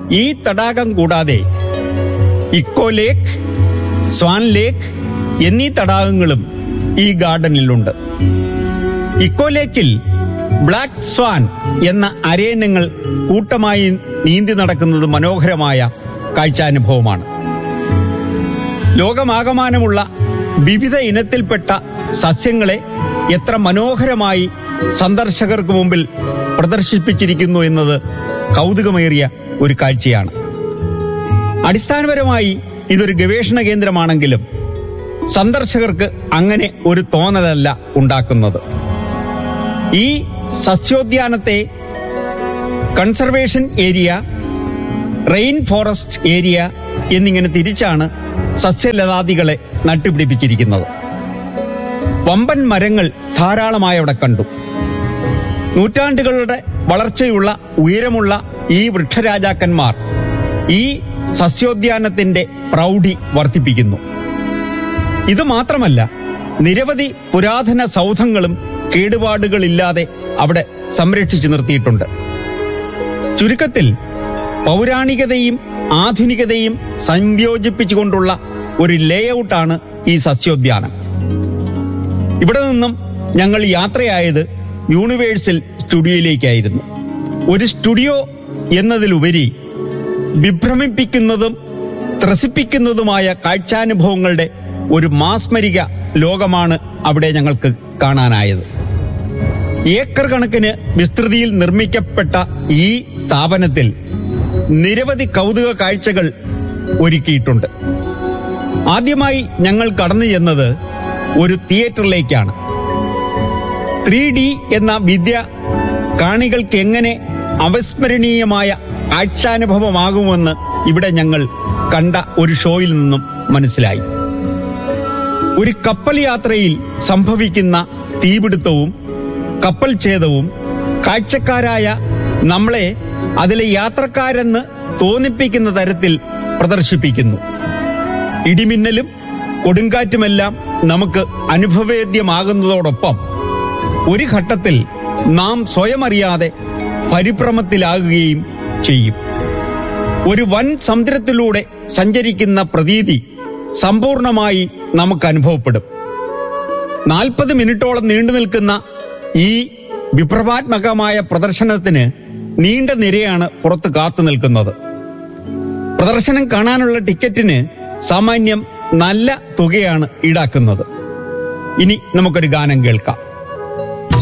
ഈ തടാകം കൂടാതെ ഇക്കോ ലേക്ക് സ്വാൻ ലേക്ക് എന്നീ തടാകങ്ങളും ഈ ഗാർഡനിലുണ്ട് ഇക്കോ ലേക്കിൽ ബ്ലാക്ക് സ്വാൻ എന്ന അരയന്നങ്ങൾ കൂട്ടമായി നീന്തി നടക്കുന്നത് മനോഹരമായ കാഴ്ചാനുഭവമാണ് ലോകമാകമാനമുള്ള വിവിധ ഇനത്തിൽപ്പെട്ട സസ്യങ്ങളെ എത്ര മനോഹരമായി സന്ദർശകർക്ക് മുമ്പിൽ പ്രദർശിപ്പിച്ചിരിക്കുന്നു എന്നത് കൗതുകമേറിയ ഒരു കാഴ്ചയാണ് അടിസ്ഥാനപരമായി ഇതൊരു ഗവേഷണ കേന്ദ്രമാണെങ്കിലും സന്ദർശകർക്ക് അങ്ങനെ ഒരു തോന്നലല്ല ഉണ്ടാക്കുന്നത് ഈ സസ്യോദ്യാനത്തെ conservation area rain forest area എന്നിങ്ങനെ തിരിച്ചാണ് സസ്യലതാദികളെ നട്ടുപിടിപ്പിച്ചിരിക്കുന്നത് വമ്പൻ മരങ്ങൾ ധാരാളമായി അവിടെ കണ്ടു നൂറ്റാണ്ടുകളുടെ വളർച്ചയുള്ള ഉയരമുള്ള ഈ വൃക്ഷരാജാക്കന്മാർ ഈ സസ്യോദ്യാനത്തിന്റെ പ്രൗഢി വർദ്ധിപ്പിക്കുന്നു ഇത് മാത്രമല്ല നിരവധി പുരാതന സൗധങ്ങളും കേടുപാടുകളില്ലാതെ അവിടെ സംരക്ഷിച്ചു നിർത്തിയിട്ടുണ്ട് ചുരുക്കത്തിൽ പൗരാണികതയും ആധുനികതയും സംയോജിപ്പിച്ചുകൊണ്ടുള്ള ഒരു ലേഔട്ടാണ് ഈ സസ്യോദ്യാനം ഇവിടെ നിന്നും ഞങ്ങൾ യാത്രയായത് യൂണിവേഴ്സൽ സ്റ്റുഡിയോയിലേക്കായിരുന്നു ഒരു സ്റ്റുഡിയോ എന്നതിലുപരി വിഭ്രമിപ്പിക്കുന്നതും ത്രസിപ്പിക്കുന്നതുമായ കാഴ്ചാനുഭവങ്ങളുടെ ഒരു മാസ്മരിക ലോകമാണ് അവിടെ ഞങ്ങൾക്ക് കാണാനായത് ഏക്കർ കണക്കിന് വിസ്തൃതിയിൽ നിർമ്മിക്കപ്പെട്ട ഈ സ്ഥാപനത്തിൽ നിരവധി കൗതുക കാഴ്ചകൾ ഒരുക്കിയിട്ടുണ്ട് ആദ്യമായി ഞങ്ങൾ കടന്നു ചെന്നത് ഒരു തിയേറ്ററിലേക്കാണ് ത്രീ ഡി എന്ന വിദ്യ കാണികൾക്ക് എങ്ങനെ അവിസ്മരണീയമായ കാഴ്ചാനുഭവമാകുമെന്ന് ഇവിടെ ഞങ്ങൾ കണ്ട ഒരു ഷോയിൽ നിന്നും മനസ്സിലായി ഒരു കപ്പൽ യാത്രയിൽ സംഭവിക്കുന്ന തീപിടുത്തവും കപ്പൽ ഛേദവും കാഴ്ചക്കാരായ നമ്മളെ അതിലെ യാത്രക്കാരെന്ന് തോന്നിപ്പിക്കുന്ന തരത്തിൽ പ്രദർശിപ്പിക്കുന്നു ഇടിമിന്നലും കൊടുങ്കാറ്റുമെല്ലാം നമുക്ക് അനുഭവേദ്യമാകുന്നതോടൊപ്പം ഒരു ഘട്ടത്തിൽ നാം സ്വയം അറിയാതെ പരിഭ്രമത്തിലാകുകയും ചെയ്യും ഒരു വൻ സമുദ്രത്തിലൂടെ സഞ്ചരിക്കുന്ന പ്രതീതി സമ്പൂർണമായി നമുക്ക് അനുഭവപ്പെടും നാൽപ്പത് മിനിറ്റോളം നീണ്ടു നിൽക്കുന്ന ഈ വിപ്ലവാത്മകമായ പ്രദർശനത്തിന് നീണ്ട നിരയാണ് പുറത്ത് കാത്തു നിൽക്കുന്നത് പ്രദർശനം കാണാനുള്ള ടിക്കറ്റിന് സാമാന്യം നല്ല തുകയാണ് ഈടാക്കുന്നത് ഇനി നമുക്കൊരു ഗാനം കേൾക്കാം